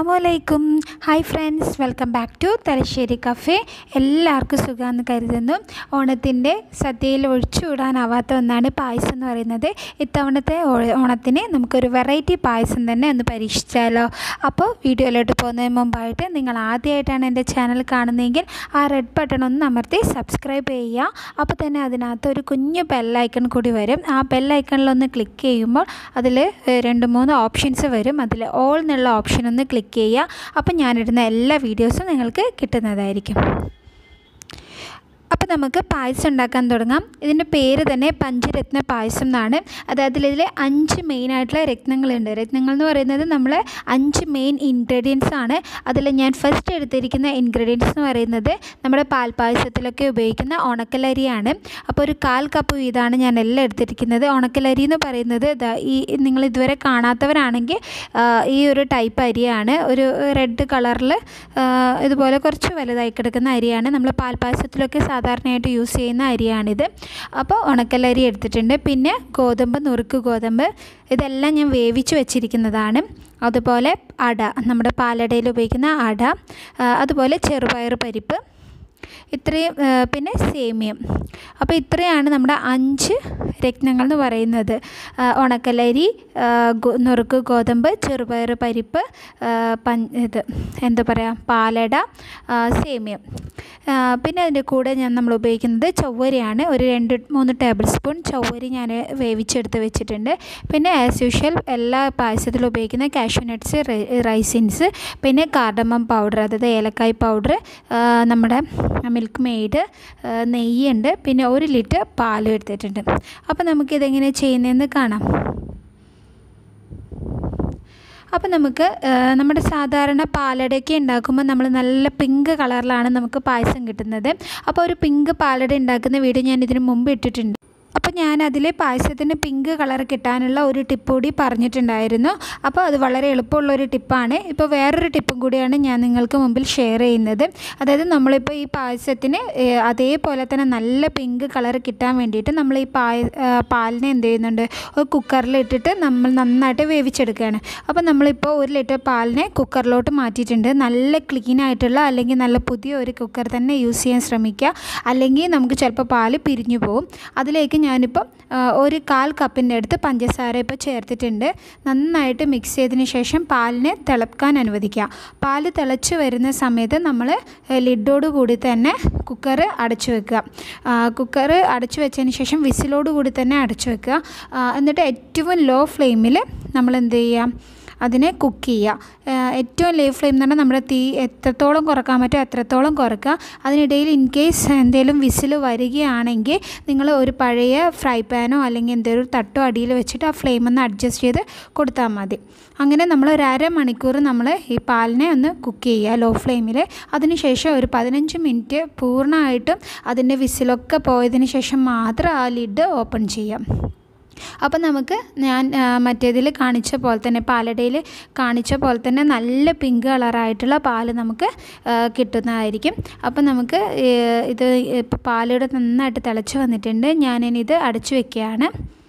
അസ്സാമലൈക്കും hi friends welcome back to Thalassery cafe എല്ലാവർക്കും സുഖമെന്ന് കരുതുന്നു ഓണത്തിൻ്റെ സദ്യയിൽ ഒഴിച്ചുകൂടാനാവാത്ത ഒന്നാണ് പായസം എന്ന് പറയുന്നത് ഇത്തവണത്തെ ഓ- ഓണത്തിന് നമുക്കൊരു വെറൈറ്റി പായസം തന്നെ ഒന്ന് പരീക്ഷിച്ചാലോ അപ്പോൾ വീഡിയോയിലോട്ട് പോകുന്നതിന് മുമ്പായിട്ട് നിങ്ങൾ ആദ്യമായിട്ടാണ് എൻ്റെ ചാനൽ കാണുന്നതെങ്കിൽ ആ റെഡ് ബട്ടൺ ഒന്ന് അമർത്തി സബ്സ്ക്രൈബ് ചെയ്യുക അപ്പോൾ തന്നെ അതിനകത്ത് ഒരു കുഞ്ഞു ബെല്ലൈക്കൺ കൂടി വരും ആ ബെല്ലൈക്കണിലൊന്ന് ക്ലിക്ക് ചെയ്യുമ്പോൾ അതിൽ രണ്ട് മൂന്ന് ഓപ്ഷൻസ് വരും അതിൽ ഓൾ എന്നുള്ള ഓപ്ഷൻ ഒന്ന് ക്ലിക്ക് ചെയ്യുക അപ്പോൾ ഞാനിടുന്ന എല്ലാ വീഡിയോസും നിങ്ങൾക്ക് കിട്ടുന്നതായിരിക്കും അപ്പോൾ നമുക്ക് പായസം ഉണ്ടാക്കാൻ തുടങ്ങാം ഇതിൻ്റെ പേര് തന്നെ പഞ്ചരത്ന പായസം എന്നാണ് അതായത് ഇതിൽ അഞ്ച് മെയിനായിട്ടുള്ള രത്നങ്ങളുണ്ട് രത്നങ്ങൾ എന്ന് പറയുന്നത് നമ്മൾ അഞ്ച് മെയിൻ ഇൻഗ്രീഡിയൻസ് ആണ് അതിൽ ഞാൻ ഫസ്റ്റ് എടുത്തിരിക്കുന്ന ഇൻഗ്രീഡിയൻസ് എന്ന് പറയുന്നത് നമ്മുടെ പാൽപ്പായസത്തിലൊക്കെ ഉപയോഗിക്കുന്ന ഉണക്കലരിയാണ് അപ്പോൾ ഒരു കാൽ കപ്പ് വീതമാണ് ഞാൻ എല്ലാം എടുത്തിരിക്കുന്നത് ഉണക്കലരി എന്ന് പറയുന്നത് ദാ ഈ നിങ്ങൾ ഇതുവരെ കാണാത്തവരാണെങ്കിൽ ആ, ഈ ഒരു ടൈപ്പ് അരിയാണ് ഒരു റെഡ് കളറിൽ ഇതുപോലെ കുറച്ച് വലുതായി കിടക്കുന്ന അരിയാണ് നമ്മൾ പാൽപ്പായസത്തിലൊക്കെ സാധാരണയായിട്ട് യൂസ് ചെയ്യുന്ന അരിയാണിത് അപ്പോൾ ഉണക്കലരി എടുത്തിട്ടുണ്ട് പിന്നെ ഗോതമ്പ് നുറുക്ക് ഗോതമ്പ് ഇതെല്ലാം ഞാൻ വേവിച്ച് വെച്ചിരിക്കുന്നതാണ് അതുപോലെ അട നമ്മുടെ പാലടയിൽ ഉപയോഗിക്കുന്ന അട ആ, അതുപോലെ ചെറുപയർ പരിപ്പ് ഇത്രയും ആ, പിന്നെ സേമിയം അപ്പോൾ ഇത്രയാണ് നമ്മുടെ അഞ്ച് രത്നങ്ങൾ എന്ന് പറയുന്നത് ആ, ഉണക്കലരി ആ, ഗോ- നുറുക്ക് ഗോതമ്പ് ചെറുപയർ പരിപ്പ് ആ, പൻ ഇത് എന്താ പറയുക പാലട ആ, സേമിയം ആ, പിന്നെ അതിൻ്റെ കൂടെ ഞാൻ നമ്മൾ ഉപയോഗിക്കുന്നത് ചൊവ്വരിയാണ് ഒരു രണ്ട് മൂന്ന് ടേബിൾ സ്പൂൺ ചൊവ്വരി ഞാൻ വേവിച്ചെടുത്ത് വെച്ചിട്ടുണ്ട് പിന്നെ ആസ് യൂഷ്വൽ എല്ലാ പായസത്തിലും ഉപയോഗിക്കുന്ന കാഷ്യൂ നട്ട്സ് റൈസിൻസ് പിന്നെ കാർഡമം പൗഡർ അതായത് ഏലക്കായ് പൗഡർ നമ്മുടെ മിൽക്ക് മെയ്ഡ് നെയ്യുണ്ട് പിന്നെ ഒരു ലിറ്റർ പാലും എടുത്തിട്ടുണ്ട് അപ്പോൾ നമുക്കിതെങ്ങനെ ചെയ്യുന്നതെന്ന് കാണാം അപ്പോൾ നമുക്ക് ആ, നമ്മുടെ സാധാരണ പാലടയൊക്കെ ഉണ്ടാക്കുമ്പോൾ നമ്മൾ നല്ല പിങ്ക് കളറിലാണ് നമുക്ക് പായസം കിട്ടുന്നത് അപ്പോൾ ഒരു പിങ്ക് പാലട ഉണ്ടാക്കുന്ന വീഡിയോ ഞാൻ ഇതിന് മുമ്പ് ഇട്ടിട്ടുണ്ട് അപ്പോൾ ഞാൻ അതിൽ പായസത്തിന് പിങ്ക് കളർ കിട്ടാനുള്ള ഒരു ടിപ്പ് കൂടി പറഞ്ഞിട്ടുണ്ടായിരുന്നു അപ്പോൾ അത് വളരെ എളുപ്പമുള്ള ഒരു ടിപ്പാണ് ഇപ്പോൾ വേറൊരു ടിപ്പും കൂടിയാണ് ഞാൻ നിങ്ങൾക്ക് മുമ്പിൽ ഷെയർ ചെയ്യുന്നത് അതായത് നമ്മളിപ്പോൾ ഈ പായസത്തിന് ഏഹ്, അതേപോലെ തന്നെ നല്ല പിങ്ക് കളർ കിട്ടാൻ വേണ്ടിയിട്ട് നമ്മൾ ഈ പായ ആ, പാലിനെ എന്ത് ചെയ്യുന്നുണ്ട് ഒരു കുക്കറിൽ ഇട്ടിട്ട് നമ്മൾ നന്നായിട്ട് വേവിച്ചെടുക്കുകയാണ് അപ്പോൾ നമ്മളിപ്പോൾ ഒരു ലിറ്റർ പാലിനെ കുക്കറിലോട്ട് മാറ്റിയിട്ടുണ്ട് നല്ല ക്ലീൻ ആയിട്ടുള്ള അല്ലെങ്കിൽ നല്ല പുതിയ ഒരു കുക്കർ തന്നെ യൂസ് ചെയ്യാൻ ശ്രമിക്കുക അല്ലെങ്കിൽ നമുക്ക് ചിലപ്പോൾ പാല് പിരിഞ്ഞു പോകും അതിലേക്ക് ഞാനിപ്പം ആ, ഒരു കാൽ കപ്പിൻ്റെ അടുത്ത് പഞ്ചസാര ഇപ്പോൾ ചേർത്തിട്ടുണ്ട് നന്നായിട്ട് മിക്സ് ചെയ്തതിന് ശേഷം പാലിനെ തിളക്കാൻ അനുവദിക്കുക പാല് തിളച്ച് വരുന്ന സമയത്ത് നമ്മൾ ലിഡോട് കൂടി തന്നെ കുക്കർ അടച്ചു വെക്കുക കുക്കർ അടച്ചു വെച്ചതിന് ശേഷം വിസിലോട് കൂടി തന്നെ അടച്ചു വെക്കുക ആ, എന്നിട്ട് ഏറ്റവും ലോ ഫ്ലെയിമിൽ നമ്മൾ എന്ത് ചെയ്യുക അതിനെ കുക്ക് ചെയ്യുക ഏഹ് ഏറ്റവും ലോ ഫ്ലെയിം എന്ന് പറഞ്ഞാൽ നമ്മുടെ തീ എത്രത്തോളം കുറക്കാൻ പറ്റുമോ എത്രത്തോളം കുറക്കുക അതിനിടയിൽ ഇൻ കേസ് എന്തെങ്കിലും വിസിൽ വരികയാണെങ്കിൽ നിങ്ങൾ ഒരു പഴയ ഫ്രൈ പാനോ അല്ലെങ്കിൽ എന്തെങ്കിലും ഒരു തട്ടോ അടിയിൽ വെച്ചിട്ട് ആ ഫ്ലെയിം ഒന്ന് അഡ്ജസ്റ്റ് ചെയ്ത് കൊടുത്താൽ മതി അങ്ങനെ നമ്മൾ ഒരു അരമണിക്കൂർ നമ്മൾ ഈ പാലിനെ ഒന്ന് കുക്ക് ചെയ്യുക ലോ ഫ്ലെയിമിൽ അതിനുശേഷം ഒരു പതിനഞ്ച് മിനിറ്റ് പൂർണ്ണമായിട്ടും അതിൻ്റെ വിസിലൊക്കെ പോയതിന് ശേഷം മാത്രം ആ ലിഡ് ഓപ്പൺ ചെയ്യാം അപ്പോൾ നമുക്ക് ഞാൻ ആ, മറ്റേതിൽ കാണിച്ച പോലെ തന്നെ പാലടയിൽ കാണിച്ച പോലെ തന്നെ നല്ല പിങ്ക് കളറായിട്ടുള്ള പാല് നമുക്ക് ആ, കിട്ടുന്നതായിരിക്കും അപ്പോൾ നമുക്ക് ഏ, ഇത് ഇപ്പോൾ പാലയുടെ നന്നായിട്ട് തിളച്ച് വന്നിട്ടുണ്ട് ഞാനിനി ഇത് അടച്ചു വെക്കുകയാണ്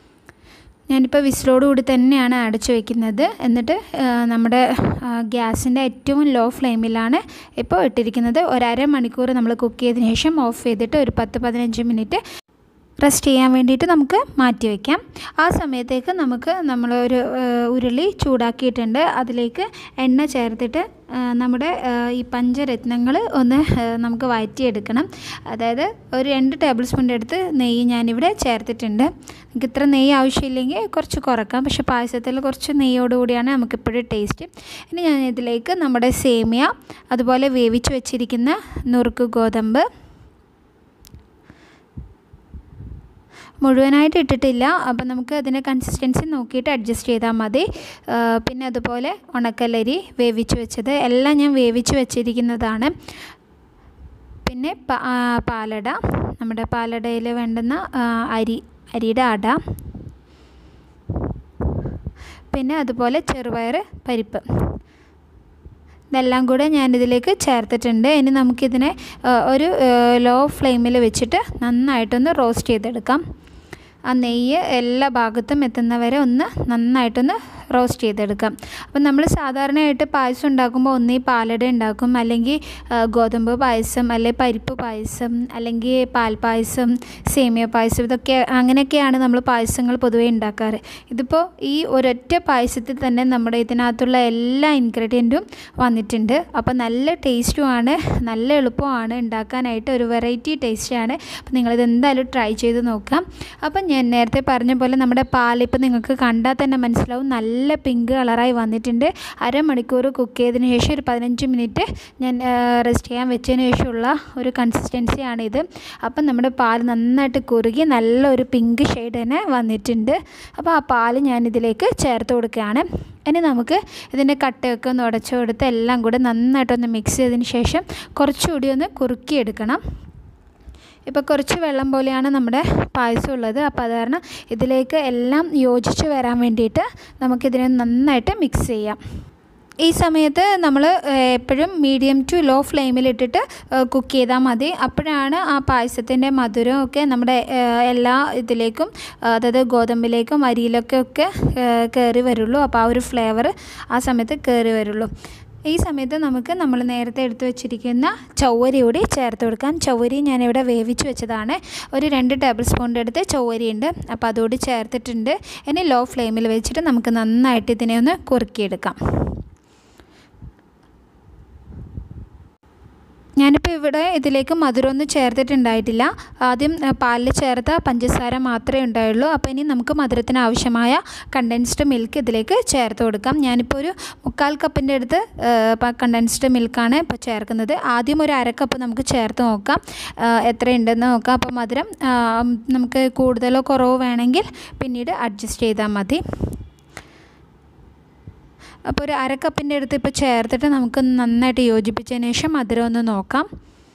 ഞാനിപ്പോൾ വിസിലോട് കൂടി തന്നെയാണ് അടച്ചു വെക്കുന്നത് എന്നിട്ട് ആ, നമ്മുടെ ഗ്യാസിൻ്റെ ഏറ്റവും ലോ ഫ്ലെയിമിലാണ് ഇപ്പോൾ ഇട്ടിരിക്കുന്നത് ഒരര മണിക്കൂർ നമ്മൾ കുക്ക് ചെയ്തതിന് ശേഷം ഓഫ് ചെയ്തിട്ട് ഒരു പത്ത് പതിനഞ്ച് മിനിറ്റ് റെസ്റ്റ് ചെയ്യാൻ വേണ്ടിയിട്ട് നമുക്ക് മാറ്റി വയ്ക്കാം ആ സമയത്തേക്ക് നമുക്ക് നമ്മൾ ഒരു ഏഹ്, ഉരുളി ചൂടാക്കിയിട്ടുണ്ട് അതിലേക്ക് എണ്ണ ചേർത്തിട്ട് ഏഹ്, നമ്മുടെ ഏഹ്, ഈ പഞ്ചരത്നങ്ങൾ ഒന്ന് ഏഹ്, നമുക്ക് വഴറ്റിയെടുക്കണം അതായത് ഒരു രണ്ട് ടേബിൾ സ്പൂണിൻ്റെ അടുത്ത് നെയ്യ് ഞാനിവിടെ ചേർത്തിട്ടുണ്ട് നിങ്ങൾക്ക് ഇത്ര നെയ്യ് ആവശ്യമില്ലെങ്കിൽ കുറച്ച് കുറക്കാം പക്ഷേ പായസത്തിൽ കുറച്ച് നെയ്യോടുകൂടിയാണ് നമുക്കിപ്പോഴും ടേസ്റ്റ് ഇനി ഞാൻ ഇതിലേക്ക് നമ്മുടെ സേമിയ അതുപോലെ വേവിച്ച് വെച്ചിരിക്കുന്ന നുറുക്ക് ഗോതമ്പ് മുഴുവനായിട്ട് ഇട്ടിട്ടില്ല അപ്പം നമുക്ക് അതിൻ്റെ കൺസിസ്റ്റൻസി നോക്കിയിട്ട് അഡ്ജസ്റ്റ് ചെയ്താൽ മതി ആ, പിന്നെ അതുപോലെ ഉണക്കലരി വേവിച്ച് വെച്ചത് എല്ലാം ഞാൻ വേവിച്ച് വെച്ചിരിക്കുന്നതാണ് പിന്നെ പ- ആ, പാലട നമ്മുടെ പാലടയിൽ വേണ്ടുന്ന ആ, അരി അരിയുടെ അട പിന്നെ അതുപോലെ ചെറുപയർ പരിപ്പ് ഇതെല്ലാം കൂടെ ഞാനിതിലേക്ക് ചേർത്തിട്ടുണ്ട് ഇനി നമുക്കിതിനെ ആ, ഒരു ലോ ഫ്ലെയിമിൽ വെച്ചിട്ട് നന്നായിട്ടൊന്ന് റോസ്റ്റ് ചെയ്തെടുക്കാം ആ നെയ്യ് എല്ലാ ഭാഗത്തും എത്തുന്നവരെ ഒന്ന് നന്നായിട്ടൊന്ന് റോസ്റ്റ് ചെയ്തെടുക്കാം അപ്പം നമ്മൾ സാധാരണയായിട്ട് പായസം ഉണ്ടാക്കുമ്പോൾ ഒന്നീ പാലട ഉണ്ടാക്കും അല്ലെങ്കിൽ ഗോതമ്പ് പായസം അല്ലെങ്കിൽ പരിപ്പ് പായസം അല്ലെങ്കിൽ പാൽപ്പായസം സേമിയ പായസം ഇതൊക്കെ അങ്ങനെയൊക്കെയാണ് നമ്മൾ പായസങ്ങൾ പൊതുവേ ഉണ്ടാക്കാറ് ഇതിപ്പോൾ ഈ ഒരൊറ്റ പായസത്തിൽ തന്നെ നമ്മുടെ ഇതിനകത്തുള്ള എല്ലാ ഇൻഗ്രീഡിയൻറ്റും വന്നിട്ടുണ്ട് അപ്പോൾ നല്ല ടേസ്റ്റുമാണ് നല്ല എളുപ്പമാണ് ഉണ്ടാക്കാനായിട്ട് ഒരു വെറൈറ്റി ടേസ്റ്റാണ് അപ്പോൾ നിങ്ങളിത് എന്തായാലും ട്രൈ ചെയ്ത് നോക്കാം അപ്പം ഞാൻ നേരത്തെ പറഞ്ഞ പോലെ നമ്മുടെ പാലിപ്പോൾ നിങ്ങൾക്ക് കണ്ടാൽ തന്നെ മനസ്സിലാവും നല്ല പിങ്ക് കളറായി വന്നിട്ടുണ്ട് അരമണിക്കൂർ കുക്ക് ചെയ്തതിന് ശേഷം ഒരു പതിനഞ്ച് മിനിറ്റ് ഞാൻ റെസ്റ്റ് ചെയ്യാൻ വെച്ചതിന് ശേഷമുള്ള ഒരു കൺസിസ്റ്റൻസിയാണിത് അപ്പം നമ്മുടെ പാൽ നന്നായിട്ട് കുറുകി നല്ലൊരു പിങ്ക് ഷെയ്ഡ് തന്നെ വന്നിട്ടുണ്ട് അപ്പോൾ ആ പാൽ ഞാനിതിലേക്ക് ചേർത്ത് കൊടുക്കുകയാണ് ഇനി നമുക്ക് ഇതിൻ്റെ കട്ടയൊക്കെ ഒന്ന് ഉടച്ചു കൊടുത്ത് എല്ലാം കൂടെ നന്നായിട്ടൊന്ന് മിക്സ് ചെയ്തതിന് ശേഷം കുറച്ചുകൂടി ഒന്ന് കുറുക്കിയെടുക്കണം ഇപ്പോൾ കുറച്ച് വെള്ളം പോലെയാണ് നമ്മുടെ പായസം ഉള്ളത് അപ്പോൾ അത് കാരണം ഇതിലേക്ക് എല്ലാം യോജിച്ച് വരാൻ വേണ്ടിയിട്ട് നമുക്കിതിനെ നന്നായിട്ട് മിക്സ് ചെയ്യാം ഈ സമയത്ത് നമ്മൾ എപ്പോഴും മീഡിയം ടു ലോ ഫ്ലെയിമിലിട്ടിട്ട് കുക്ക് ചെയ്താൽ മതി അപ്പോഴാണ് ആ പായസത്തിൻ്റെ മധുരം ഒക്കെ നമ്മുടെ എല്ലാ ഇതിലേക്കും അതായത് ഗോതമ്പിലേക്കും അരിയിലൊക്കെ ഒക്കെ കയറി വരുള്ളൂ അപ്പോൾ ആ ഒരു ഫ്ലേവർ ആ സമയത്ത് കയറി വരുള്ളൂ ഈ സമയത്ത് നമുക്ക് നമ്മൾ നേരത്തെ എടുത്തു വെച്ചിരിക്കുന്ന ചൗവരി കൂടി ചേർത്ത് കൊടുക്കാം ചൗവരി ഞാനിവിടെ വേവിച്ച് വെച്ചതാണ് ഒരു രണ്ട് ടേബിൾ സ്പൂണിൻ്റെ അടുത്ത് ചൗവരി ഉണ്ട് അപ്പോൾ അതുകൂടി ചേർത്തിട്ടുണ്ട് ഇനി ലോ ഫ്ലെയിമിൽ വെച്ചിട്ട് നമുക്ക് നന്നായിട്ട് ഇതിനെ ഒന്ന് കുറുക്കിയെടുക്കാം ഞാനിപ്പോൾ ഇവിടെ ഇതിലേക്ക് മധുരമൊന്നും ചേർത്തിട്ടുണ്ടായിട്ടില്ല ആദ്യം പാലിൽ ചേർത്ത പഞ്ചസാര മാത്രമേ ഉണ്ടായുള്ളൂ അപ്പോൾ ഇനി നമുക്ക് മധുരത്തിന് ആവശ്യമായ കണ്ടൻസ്ഡ് മിൽക്ക് ഇതിലേക്ക് ചേർത്ത് കൊടുക്കാം ഞാനിപ്പോൾ ഒരു മുക്കാൽ കപ്പിൻ്റെ അടുത്ത് കണ്ടൻസ്ഡ് മിൽക്കാണ് ഇപ്പോൾ ചേർക്കുന്നത് ആദ്യം ഒരു അര കപ്പ് നമുക്ക് ചേർത്ത് നോക്കാം എത്രയുണ്ടെന്ന് നോക്കാം അപ്പോൾ മധുരം നമുക്ക് കൂടുതലോ കുറവോ വേണമെങ്കിൽ പിന്നീട് അഡ്ജസ്റ്റ് ചെയ്താൽ മതി അപ്പോൾ ഒരു അര കപ്പിൻ്റെ അടുത്ത് ഇപ്പോൾ ചേർത്തിട്ട് നമുക്ക് നന്നായിട്ട് യോജിപ്പിച്ചതിന് ശേഷം മധുരം ഒന്ന് നോക്കാം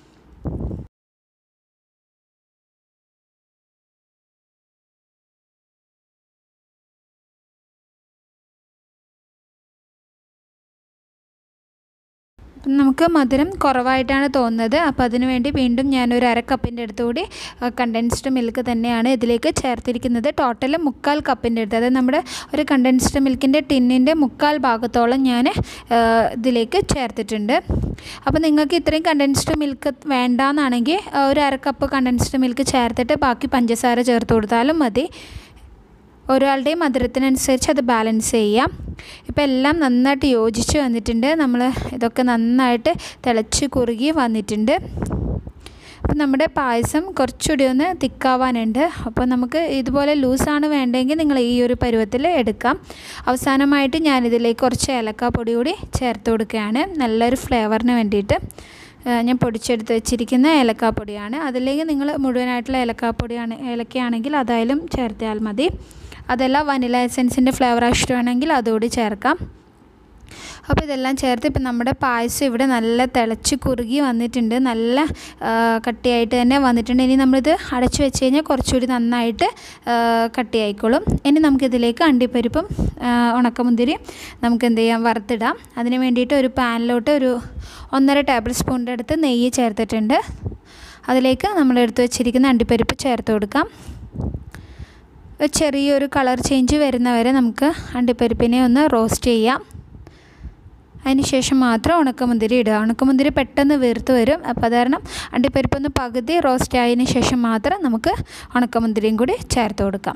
നമുക്ക് മധുരം കുറവായിട്ടാണ് തോന്നുന്നത് അപ്പോൾ അതിനു വേണ്ടി വീണ്ടും ഞാനൊരു അര കപ്പിൻ്റെ അടുത്തുകൂടി കണ്ടൻസ്ഡ് മിൽക്ക് തന്നെയാണ് ഇതിലേക്ക് ചേർത്തിരിക്കുന്നത് ടോട്ടൽ മുക്കാൽ കപ്പിൻ്റെ അടുത്ത് അതായത് നമ്മുടെ ഒരു കണ്ടൻസ്ഡ് മിൽക്കിൻ്റെ ടിന്നിൻ്റെ മുക്കാൽ ഭാഗത്തോളം ഞാൻ ഇതിലേക്ക് ചേർത്തിട്ടുണ്ട് അപ്പോൾ നിങ്ങൾക്ക് ഇത്രയും കണ്ടൻസ്ഡ് മിൽക്ക് വേണ്ടാന്നാണെങ്കിൽ ഒരു അര കപ്പ് കണ്ടൻസ്ഡ് മിൽക്ക് ചേർത്തിട്ട് ബാക്കി പഞ്ചസാര ചേർത്ത് കൊടുത്താലും മതി ഒരാളുടെയും മധുരത്തിനനുസരിച്ച് അത് ബാലൻസ് ചെയ്യാം ഇപ്പോൾ എല്ലാം നന്നായിട്ട് യോജിച്ച് വന്നിട്ടുണ്ട് നമ്മൾ ഇതൊക്കെ നന്നായിട്ട് തിളച്ച് കുറുകി വന്നിട്ടുണ്ട് അപ്പോൾ നമ്മുടെ പായസം കുറച്ചുകൂടി ഒന്ന് തിക്കാവാനുണ്ട് അപ്പോൾ നമുക്ക് ഇതുപോലെ ലൂസാണ് വേണ്ടതെങ്കിൽ നിങ്ങൾ ഈ ഒരു പരുവത്തിൽ എടുക്കാം അവസാനമായിട്ട് ഞാനിതിലേക്ക് കുറച്ച് ഏലക്കാപ്പൊടി കൂടി ചേർത്ത് കൊടുക്കുകയാണ് നല്ലൊരു ഫ്ലേവറിന് വേണ്ടിയിട്ട് ഞാൻ പൊടിച്ചെടുത്ത് വെച്ചിരിക്കുന്ന ഏലക്കാപ്പൊടിയാണ് അതിലേക്ക് നിങ്ങൾ മുഴുവനായിട്ടുള്ള ഏലക്കാപ്പൊടിയാണ് ഏലക്കയാണെങ്കിൽ അതായാലും ചേർത്താൽ മതി അതല്ല വനില എസൻസിൻ്റെ ഫ്ലേവർ ഇഷ്ടമാണെങ്കിൽ അതുകൂടി ചേർക്കാം അപ്പോൾ ഇതെല്ലാം ചേർത്ത് ഇപ്പം നമ്മുടെ പായസം ഇവിടെ നല്ല തിളച്ച് കുറുകി വന്നിട്ടുണ്ട് നല്ല കട്ടിയായിട്ട് തന്നെ വന്നിട്ടുണ്ട് ഇനി നമ്മളിത് അടച്ചു വെച്ച് കഴിഞ്ഞാൽ കുറച്ചുകൂടി നന്നായിട്ട് കട്ടിയായിക്കോളും ഇനി നമുക്കിതിലേക്ക് അണ്ടിപ്പരിപ്പും ഉണക്കമുന്തിരി നമുക്ക് എന്ത് ചെയ്യാം വറുത്തിടാം അതിന് വേണ്ടിയിട്ട് ഒരു പാനിലോട്ട് ഒരു ഒന്നര ടേബിൾ സ്പൂണിൻ്റെ അടുത്ത് നെയ്യ് ചേർത്തിട്ടുണ്ട് അതിലേക്ക് നമ്മൾ എടുത്ത് വെച്ചിരിക്കുന്ന അണ്ടിപ്പരിപ്പ് ചേർത്ത് കൊടുക്കാം ചെറിയൊരു കളർ ചേഞ്ച് വരുന്നവരെ നമുക്ക് അണ്ടിപ്പരിപ്പിനെ ഒന്ന് റോസ്റ്റ് ചെയ്യാം അതിന് ശേഷം മാത്രം ഉണക്കമുന്തിരി ഇടുക ഉണക്കമുന്തിരി പെട്ടെന്ന് വീർത്ത് വരും അപ്പോൾ അത് കാരണം അണ്ടിപ്പരിപ്പൊന്ന് പകുതി റോസ്റ്റ് ആയതിന് ശേഷം മാത്രം നമുക്ക് ഉണക്കമുന്തിരിയും കൂടി ചേർത്ത് കൊടുക്കാം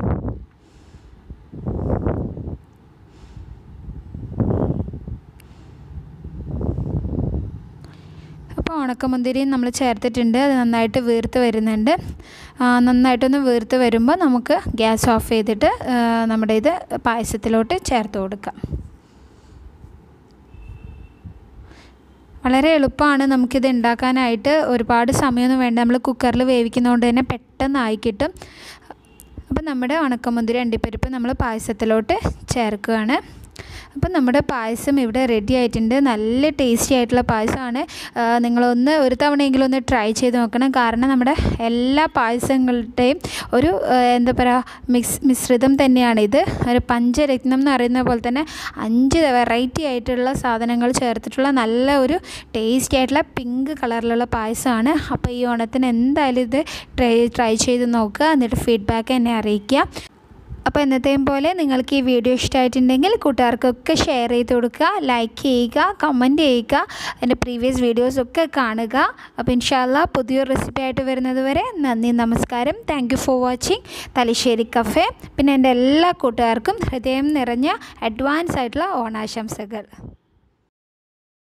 അപ്പോൾ ഉണക്കമുന്തിരിയും നമ്മൾ ചേർത്തിട്ടുണ്ട് അത് നന്നായിട്ട് വീർത്ത് വരുന്നുണ്ട് നന്നായിട്ടൊന്ന് വീർത്ത് വരുമ്പോൾ നമുക്ക് ഗ്യാസ് ഓഫ് ചെയ്തിട്ട് നമ്മുടെ ഇത് പായസത്തിലോട്ട് ചേർത്ത് കൊടുക്കാം വളരെ എളുപ്പമാണ് നമുക്കിത് ഉണ്ടാക്കാനായിട്ട് ഒരുപാട് സമയമൊന്നും വേണ്ട നമ്മൾ കുക്കറിൽ വേവിക്കുന്നതുകൊണ്ട് തന്നെ പെട്ടെന്ന് ആയി കിട്ടും അപ്പം നമ്മുടെ ഉണക്കമുന്തിരി അണ്ടിപ്പരിപ്പ് നമ്മൾ പായസത്തിലോട്ട് ചേർക്കുകയാണ് അപ്പം നമ്മുടെ പായസം ഇവിടെ റെഡി ആയിട്ടുണ്ട് നല്ല ടേസ്റ്റി ആയിട്ടുള്ള പായസമാണ് നിങ്ങളൊന്ന് ഒരു തവണയെങ്കിലും ഒന്ന് ട്രൈ ചെയ്ത് നോക്കണം കാരണം നമ്മുടെ എല്ലാ പായസങ്ങളുടെയും ഒരു എന്താ പറയുക മിക്സ് മിശ്രിതം തന്നെയാണ് ഇത് ഒരു പഞ്ചരത്നം എന്ന് പറയുന്ന പോലെ തന്നെ അഞ്ച് വെറൈറ്റി ആയിട്ടുള്ള സാധനങ്ങൾ ചേർത്തിട്ടുള്ള നല്ല ഒരു ടേസ്റ്റി ആയിട്ടുള്ള പിങ്ക് കളറിലുള്ള പായസമാണ് അപ്പോൾ ഈ ഓണത്തിന് എന്തായാലും ഇത് ട്രൈ ട്രൈ ചെയ്ത് നോക്കുക എന്നിട്ട് ഫീഡ്ബാക്ക് എന്നെ അറിയിക്കുക അപ്പോൾ എന്നത്തെയും പോലെ നിങ്ങൾക്ക് ഈ വീഡിയോ ഇഷ്ടമായിട്ടുണ്ടെങ്കിൽ കൂട്ടുകാർക്കൊക്കെ ഷെയർ ചെയ്ത് കൊടുക്കുക ലൈക്ക് ചെയ്യുക കമൻറ്റ് ചെയ്യുക എൻ്റെ പ്രീവിയസ് വീഡിയോസൊക്കെ കാണുക അപ്പോൾ ഇൻഷാല്ല പുതിയൊരു റെസിപ്പി ആയിട്ട് വരുന്നത് വരെ നന്ദി നമസ്കാരം thank you for watching Thalassery cafe പിന്നെ എൻ്റെ എല്ലാ കൂട്ടുകാർക്കും ഹൃദയം നിറഞ്ഞ അഡ്വാൻസ് ആയിട്ടുള്ള ഓണാശംസകൾ